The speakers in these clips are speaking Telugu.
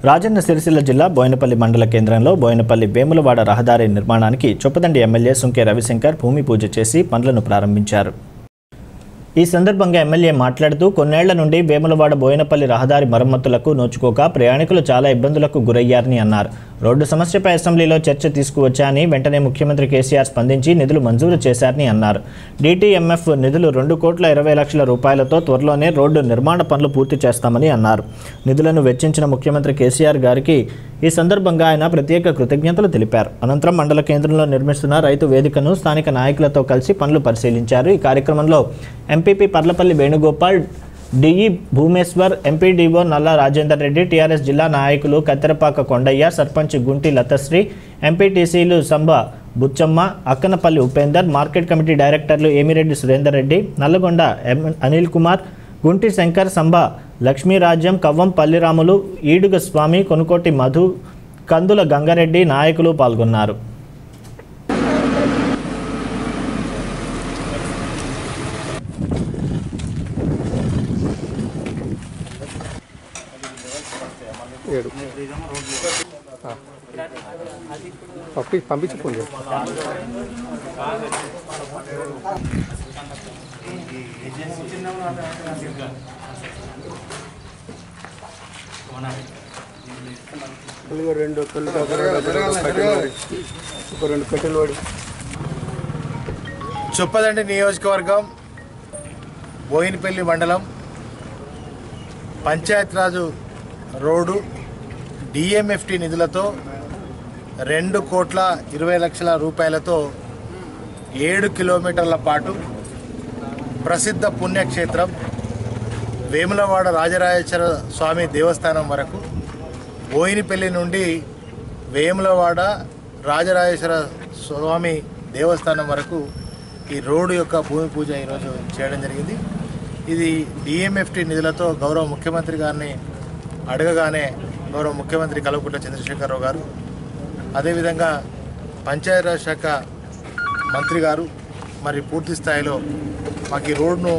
రాజన్న సిరిసిల్ల జిల్లా బోయినపల్లి మండల కేంద్రంలో బోయినపల్లి వేములవాడ రహదారి నిర్మాణానికి చొప్పదండి ఎమ్మెల్యే సుంకే రవిశంకర్ భూమి పూజ చేసి పనులను ప్రారంభించారు ఈ సందర్భంగా ఎమ్మెల్యే మాట్లాడుతూ కొన్నేళ్ల నుండి వేములవాడ బోయినపల్లి రహదారి మరమ్మతులకు నోచుకోక ప్రయాణికులు చాలా ఇబ్బందులకు గురయ్యారని అన్నారు రోడ్డు సమస్యపై అసెంబ్లీలో చర్చ తీసుకువచ్చాని వెంటనే ముఖ్యమంత్రి కేసీఆర్ స్పందించి నిధులు మంజూరు చేశారని అన్నారు డీటీఎంఎఫ్ నిధులు రెండు కోట్ల ఇరవై లక్షల రూపాయలతో త్వరలోనే రోడ్డు నిర్మాణ పనులు పూర్తి చేస్తామని అన్నారు నిధులను వెచ్చించిన ముఖ్యమంత్రి కేసీఆర్ గారికి ఈ సందర్భంగా ఆయన ప్రత్యేక కృతజ్ఞతలు తెలిపారు అనంతరం మండల కేంద్రంలో నిర్మిస్తున్న రైతు వేదికను స్థానిక నాయకులతో కలిసి పనులు పరిశీలించారు ఈ కార్యక్రమంలో MPP Parlapalli Venugopal DE Bhumeshwar MPDO Nalla Rajender Reddy TRS జిల్లా నాయకులు కత్తెరపాక కొండయ్య సర్పంచ్ గుంటి లతశ్రీ ఎంపీటీసీలు సంబ బుచ్చమ్మ అక్కనపల్లి ఉపేందర్ మార్కెట్ కమిటీ డైరెక్టర్లు ఏమిరెడ్డి సురేందర్ రెడ్డి నల్లగొండ ఎం అనిల్ కుమార్ గుంటి శంకర్ సంబ లక్ష్మీరాజ్యం కవ్వం పల్లిరాములు ఈడుగ స్వామి కొనుకోటి మధు కందుల గంగారెడ్డి నాయకులు పాల్గొన్నారు ఏడు పంపి పంపించి ఫోన్ చేయి. తెలుగు రెండు తెలుగు ఒక రెండు కట్టెలు పడి చొప్పదండి నియోజకవర్గం బోయినపల్లి మండలం పంచాయతీరాజు రోడ్డు డిఎంఎఫ్టి నిధులతో రెండు కోట్ల ఇరవై లక్షల రూపాయలతో ఏడు కిలోమీటర్ల పాటు ప్రసిద్ధ పుణ్యక్షేత్రం వేములవాడ రాజరాజేశ్వర స్వామి దేవస్థానం వరకు బోయినపల్లి నుండి వేములవాడ రాజరాజేశ్వర స్వామి దేవస్థానం వరకు ఈ రోడ్డు యొక్క భూమి పూజ ఈరోజు చేయడం జరిగింది ఇది డిఎంఎఫ్టి నిధులతో గౌరవ ముఖ్యమంత్రి గారిని అడగగానే గౌరవ ముఖ్యమంత్రి కల్వకుంట్ల చంద్రశేఖరరావు గారు అదేవిధంగా పంచాయతీరాజ్ శాఖ మంత్రి గారు మరి పూర్తి స్థాయిలో మాకు ఈ రోడ్ను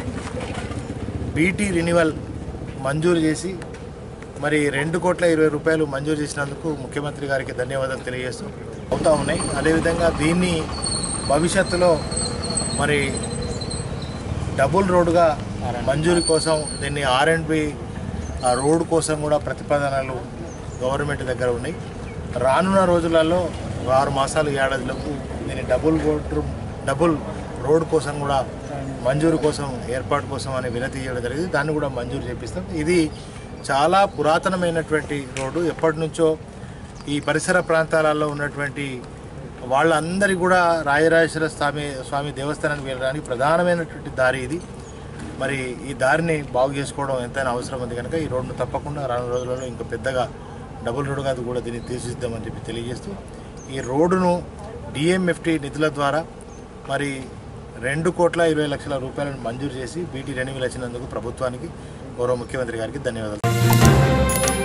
బీటీ రినివల్ మంజూరు చేసి మరి రెండు కోట్ల ఇరవై రూపాయలు మంజూరు చేసినందుకు ముఖ్యమంత్రి గారికి ధన్యవాదాలు తెలియజేస్తూ అవుతా ఉన్నాయి అదేవిధంగా దీన్ని భవిష్యత్తులో మరి డబుల్ రోడ్డుగా మంజూరు కోసం దీన్ని ఆర్ అండ్ బి రోడ్ కోసం కూడా ప్రతిపాదనలు గవర్నమెంట్ దగ్గర ఉన్నాయి రానున్న రోజులలో ఆరు మాసాలు ఏడాదిలోపు దీన్ని డబుల్ రోడ్ డబుల్ రోడ్ కోసం కూడా మంజూరు కోసం ఏర్పాటు కోసం అని వినతి చేయడం జరిగింది దాన్ని కూడా మంజూరు చేపిస్తాం ఇది చాలా పురాతనమైనటువంటి రోడ్డు ఎప్పటి నుంచో ఈ పరిసర ప్రాంతాలలో ఉన్నటువంటి వాళ్ళందరి కూడా రాజరాజేశ్వర స్వామి స్వామి దేవస్థానానికి వెళ్ళడానికి ప్రధానమైనటువంటి దారి ఇది మరి ఈ దారిని బాగు చేసుకోవడం ఎంతైనా అవసరం ఉంది కనుక ఈ రోడ్డును తప్పకుండా రానున్న రోజులలో ఇంకా పెద్దగా డబుల్ రోడ్డుగా అది కూడా దీన్ని తీర్చిదిద్దామని చెప్పి తెలియజేస్తూ ఈ రోడ్డును డిఎంఎఫ్టి నిధుల ద్వారా మరి రెండు కోట్ల ఇరవై లక్షల రూపాయలను మంజూరు చేసి బీటీ రెన్యువల్ వచ్చినందుకు ప్రభుత్వానికి గౌరవ ముఖ్యమంత్రి గారికి ధన్యవాదాలు